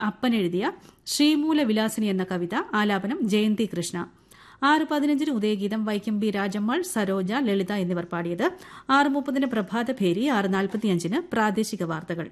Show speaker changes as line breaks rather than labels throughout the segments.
അപ്പൻ എഴുതിയ ശ്രീമൂല വിലാസിനി എന്ന കവിത ആലാപനം ജയന്തി കൃഷ്ണ ആറ് പതിനഞ്ചിന് ഉദയഗീതം വൈക്കം ബി രാജമ്മാൾ സരോജ ലളിത എന്നിവർ പാടിയത് ആറ് മുപ്പതിന് പ്രഭാത ഭേരി ആറ് നാൽപ്പത്തിയഞ്ചിന് പ്രാദേശിക വാർത്തകൾ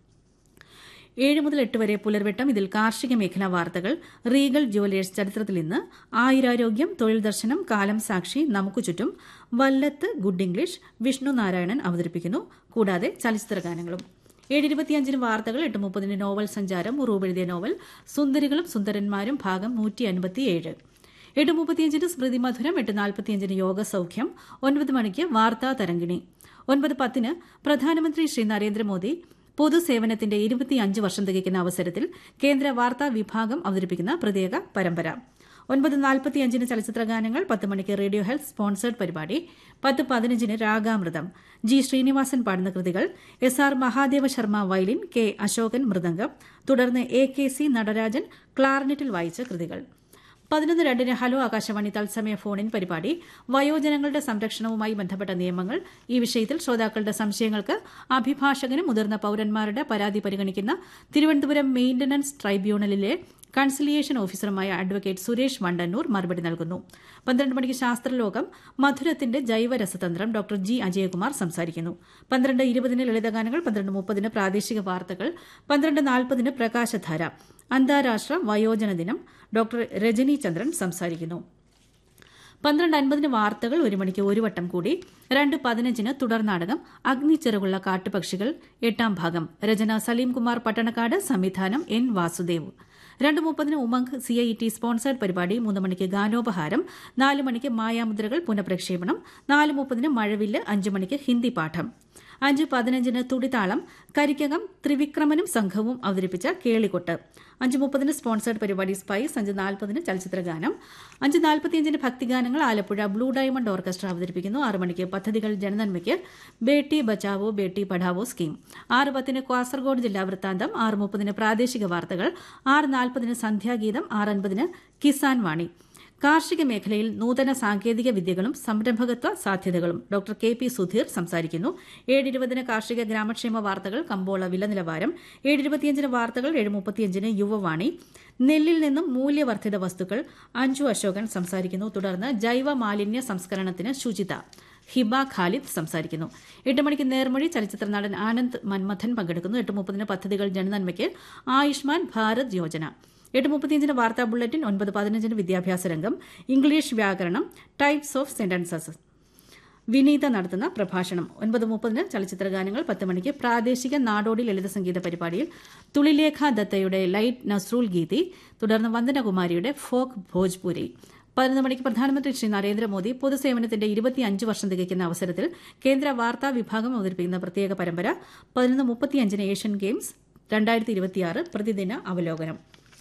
ഏഴ് മുതൽ എട്ട് വരെ പുലർവെട്ടം ഇതിൽ കാർഷിക മേഖലാ വാർത്തകൾ റീഗൽ ജുവലേഴ്സ് ചരിത്രത്തിൽ ഇന്ന് ആയുരാരോഗ്യം തൊഴിൽ ദർശനം കാലം സാക്ഷി നമുക്ക് ചുറ്റും വല്ലത്ത് ഗുഡ് ഇംഗ്ലീഷ് വിഷ്ണു നാരായണൻ അവതരിപ്പിക്കുന്നു കൂടാതെ ചലച്ചിത്ര ഗാനങ്ങളും ഏഴ് ഇരുപത്തിയഞ്ചിന് വാർത്തകൾ എട്ട് മുപ്പതിന് നോവൽ സഞ്ചാരം ഉറൂബ് എഴുതിയ നോവൽ സുന്ദരികളും സുന്ദരന്മാരും ഭാഗം നൂറ്റി അൻപത്തിയേഴ് എട്ട് മുപ്പത്തിയഞ്ചിന് സ്മൃതി മധുരം എട്ട് നാൽപ്പത്തിയഞ്ചിന് യോഗ സൌഖ്യം ഒൻപത് മണിക്ക് വാർത്താ തരംഗിണി ഒൻപത് പത്തിന് പ്രധാനമന്ത്രി ശ്രീ നരേന്ദ്രമോദി പൊതുസേവനത്തിന്റെ ഇരുപത്തിയഞ്ച് വർഷം തികയ്ക്കുന്ന അവസരത്തിൽ കേന്ദ്ര വാർത്താ വിഭാഗം അവതരിപ്പിക്കുന്ന പ്രത്യേക പരമ്പര ഒൻപത് നാൽപ്പത്തിയഞ്ചിന് ചലച്ചിത്ര ഗാനങ്ങൾ പത്ത് മണിക്ക് റേഡിയോ ഹെൽത്ത് സ്പോൺസേഡ് പരിപാടി പത്ത് പതിനഞ്ചിന് രാഗാമൃതം ജി ശ്രീനിവാസൻ പാടുന്ന കൃതികൾ S R Mahadeva Sharma violin K Ashokan mridangam തുടർന്ന് എ കെ സി നടരാജൻ ക്ലാർനെറ്റിൽ വായിച്ച കൃതികൾ പതിനൊന്ന് രണ്ടിന് ഹലോ ആകാശവാണി തത്സമയ ഫോണിൻ പരിപാടി വയോജനങ്ങളുടെ സംരക്ഷണവുമായി ബന്ധപ്പെട്ട നിയമങ്ങൾ ഈ വിഷയത്തിൽ ശ്രോതാക്കളുടെ സംശയങ്ങൾക്ക് അഭിഭാഷകനും മുതിർന്ന പൌരന്മാരുടെ പരാതി പരിഗണിക്കുന്ന തിരുവനന്തപുരം മെയിന്റനൻസ് ട്രൈബ്യൂണലിലെ കൺസിലിയേഷൻ ഓഫീസറുമായ അഡ്വക്കേറ്റ് സുരേഷ് വണ്ടന്നൂർ മറുപടി നൽകുന്നു പന്ത്രണ്ട് മണിക്ക് ശാസ്ത്രലോകം മധുരത്തിന്റെ ജൈവരസതന്ത്രം ഡോക്ടർ ജി അജയകുമാർ സംസാരിക്കുന്നു പന്ത്രണ്ട് ഇരുപതിന് ലളിതഗാനങ്ങൾ പന്ത്രണ്ട് മുപ്പതിന് പ്രാദേശിക വാർത്തകൾ പന്ത്രണ്ട് നാൽപ്പതിന് പ്രകാശധാര അന്താരാഷ്ട്ര വയോജന ദിനം ഡോക്ടർ രജനി ചന്ദ്രൻ സംസാരിക്കുന്നു പന്ത്രണ്ട് അൻപതിന് വാർത്തകൾ ഒരു മണിക്ക് ഒരു വട്ടം കൂടി രണ്ട് പതിനഞ്ചിന് തുടർനാടകം അഗ്നിച്ചിറകുള്ള കാട്ടുപക്ഷികൾ എട്ടാം ഭാഗം രചന സലീംകുമാർ പട്ടണക്കാട് സംവിധാനം എൻ വാസുദേവ് രണ്ട് മുപ്പതിന് Umang C I T sponsored പരിപാടി മൂന്ന് മണിക്ക് ഗാനോപഹാരം നാല് മണിക്ക് മായാമുദ്രകൾ പുനഃപ്രക്ഷേപണം നാല് മുപ്പതിന് മഴവില്ല് അഞ്ച് മണിക്ക് ഹിന്ദി പാഠം അഞ്ച് പതിനഞ്ചിന് തുടിതാളം കരിക്കകം ത്രിവിക്രമനും സംഘവും അവതരിപ്പിച്ച കേളികൊട്ട് അഞ്ച് മുപ്പതിന് സ്പോൺസേഡ് പരിപാടി സ്പൈസ് അഞ്ച് നാൽപ്പതിന് ചലച്ചിത്ര ഗാനം അഞ്ച് നാൽപ്പത്തിയഞ്ചിന് ഭക്തിഗാനങ്ങൾ ആലപ്പുഴ ബ്ലൂ ഡയമണ്ട് ഓർക്കസ്ട്ര അവതരിപ്പിക്കുന്നു ആറ് മണിക്ക് പദ്ധതികൾ ജനനന്മയ്ക്ക് ബേട്ടി ബച്ചാവോ ബേട്ടി പഠാവോ സ്കീം ആറ് പത്തിന് കാസർഗോഡ് ജില്ലാ വൃത്താന്തം ആറ് മുപ്പതിന് പ്രാദേശിക വാർത്തകൾ ആറ് നാൽപ്പതിന് സന്ധ്യാഗീതം ആറ് അൻപതിന് കിസാൻ വാണി കാർഷിക മേഖലയിൽ നൂതന സാങ്കേതിക വിദ്യകളും സംരംഭകത്വ സാധ്യതകളും ഡോക്ടർ കെ പി സുധീർ സംസാരിക്കുന്നു ഏഴ് ഇരുപതിന് കാർഷിക ഗ്രാമക്ഷേമ വാർത്തകൾ കമ്പോള വില നിലവാരം ഏഴ് ഇരുപത്തിയഞ്ചിന് വാർത്തകൾ ഏഴ് മുപ്പത്തിയഞ്ചിന് യുവവാണി നെല്ലിൽ നിന്നും മൂല്യവർദ്ധിത വസ്തുക്കൾ അഞ്ജു അശോകൻ സംസാരിക്കുന്നു തുടർന്ന് ജൈവ മാലിന്യ സംസ്കരണത്തിന് ശുചിത ഹിബ ഖാലിദ് സംസാരിക്കുന്നു എട്ട് മണിക്ക് നേർമൊഴി ചലച്ചിത്ര നടൻ ആനന്ദ് മന്മഥൻ പങ്കെടുക്കുന്നു എട്ട് മുപ്പതിന് പദ്ധതികൾ ജനനന്മയ്ക്ക് ആയുഷ്മാൻ ഭാരത് യോജന എട്ട് മുപ്പത്തിയഞ്ചിന് വാർത്താ ബുള്ളറ്റിൻ ഒൻപത് പതിനഞ്ചിന് വിദ്യാഭ്യാസ രംഗം ഇംഗ്ലീഷ് വ്യാകരണം ടൈപ്സ് ഓഫ് സെന്റൻസസ് വിനീത നടത്തുന്ന പ്രഭാഷണം ഒൻപത് മുപ്പതിന് ചലച്ചിത്ര ഗാനങ്ങൾ പത്ത് മണിക്ക് പ്രാദേശിക നാടോടി ലളിത സംഗീത പരിപാടിയിൽ തുളിലേഖ ദത്തയുടെ ലൈറ്റ് നസ്രൂൽ ഗീതി തുടർന്ന് വന്ദനകുമാരിയുടെ ഫോക്ക് ഭോജ്പുരി പതിനൊന്ന് മണിക്ക് പ്രധാനമന്ത്രി ശ്രീ നരേന്ദ്രമോദി പൊതുസേവനത്തിന്റെ ഇരുപത്തിയഞ്ച് വർഷം തികയ്ക്കുന്ന അവസരത്തിൽ കേന്ദ്ര വാർത്താ വിഭാഗം അവതരിപ്പിക്കുന്ന പ്രത്യേക പരമ്പര പതിനൊന്ന് മുപ്പത്തിയഞ്ചിന് ഏഷ്യൻ ഗെയിംസ് രണ്ടായിരത്തി ഇരുപത്തിയാറ് പ്രതിദിന അവലോകനം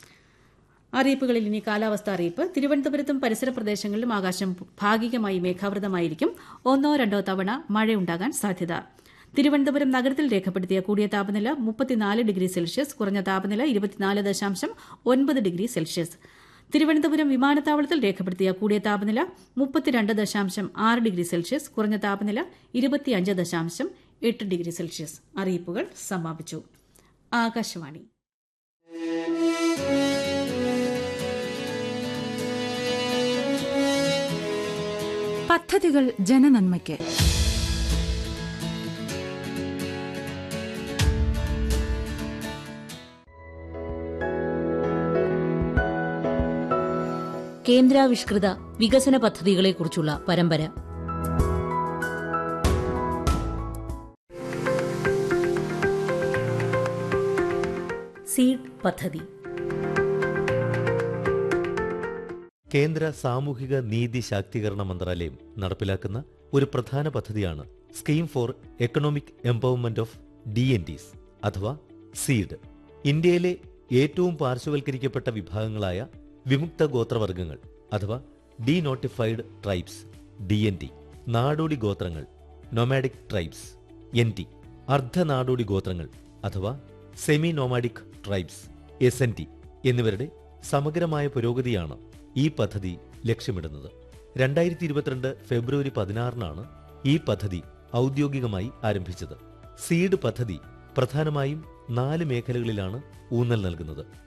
അറിയിപ്പുകളിൽ ഇനി കാലാവസ്ഥ അറിയിപ്പ് തിരുവനന്തപുരത്തും പരിസര പ്രദേശങ്ങളിലും ആകാശം ഭാഗികമായി മേഘാവൃതമായിരിക്കും ഒന്നോ രണ്ടോ തവണ മഴയുണ്ടാകാൻ സാധ്യത തിരുവനന്തപുരം നഗരത്തിൽ രേഖപ്പെടുത്തിയ കൂടിയ താപനില മുപ്പത്തിനാല് ഡിഗ്രി സെൽഷ്യസ് കുറഞ്ഞ താപനില ഇരുപത്തിനാല് ദശാംശം ഒൻപത് ഡിഗ്രി സെൽഷ്യസ് തിരുവനന്തപുരം വിമാനത്താവളത്തിൽ രേഖപ്പെടുത്തിയ കൂടിയ താപനില മുപ്പത്തിരണ്ട് ദശാംശം ആറ് ഡിഗ്രി സെൽഷ്യസ് കുറഞ്ഞ താപനില ഇരുപത്തിയഞ്ച് ദശാംശം എട്ട് ഡിഗ്രി സെൽഷ്യസ് അറിയിപ്പുകൾ സമാപിച്ചു ആകാശവാണി
പദ്ധതികൾ ജനനന്മയ്ക്ക്
കേന്ദ്രാവിഷ്കൃത വികസന പദ്ധതികളെക്കുറിച്ചുള്ള പരമ്പര സീഡ് പദ്ധതി
കേന്ദ്ര സാമൂഹിക നീതി ശാക്തീകരണ മന്ത്രാലയം നടപ്പിലാക്കുന്ന ഒരു പ്രധാന പദ്ധതിയാണ് scheme for economic empowerment of D N Ts അഥവാ സീഡ് ഇന്ത്യയിലെ ഏറ്റവും പാർശ്വവൽക്കരിക്കപ്പെട്ട വിഭാഗങ്ങളായ വിമുക്ത ഗോത്രവർഗങ്ങൾ അഥവാ D notified tribes D N T നാടോടി ഗോത്രങ്ങൾ നൊമാഡിക് ട്രൈബ്സ് എൻ ടി അർദ്ധനാടോടി ഗോത്രങ്ങൾ അഥവാ semi nomadic tribes S N T എന്നിവരുടെ സമഗ്രമായ പുരോഗതിയാണ് ഈ പദ്ധതി ലക്ഷ്യമിടുന്നത് രണ്ടായിരത്തി ഇരുപത്തിരണ്ട് ഫെബ്രുവരി പതിനാറിനാണ് ഈ പദ്ധതി ഔദ്യോഗികമായി ആരംഭിച്ചത് സീഡ് പദ്ധതി പ്രധാനമായും നാല് മേഖലകളിലാണ് ഊന്നൽ നൽകുന്നത്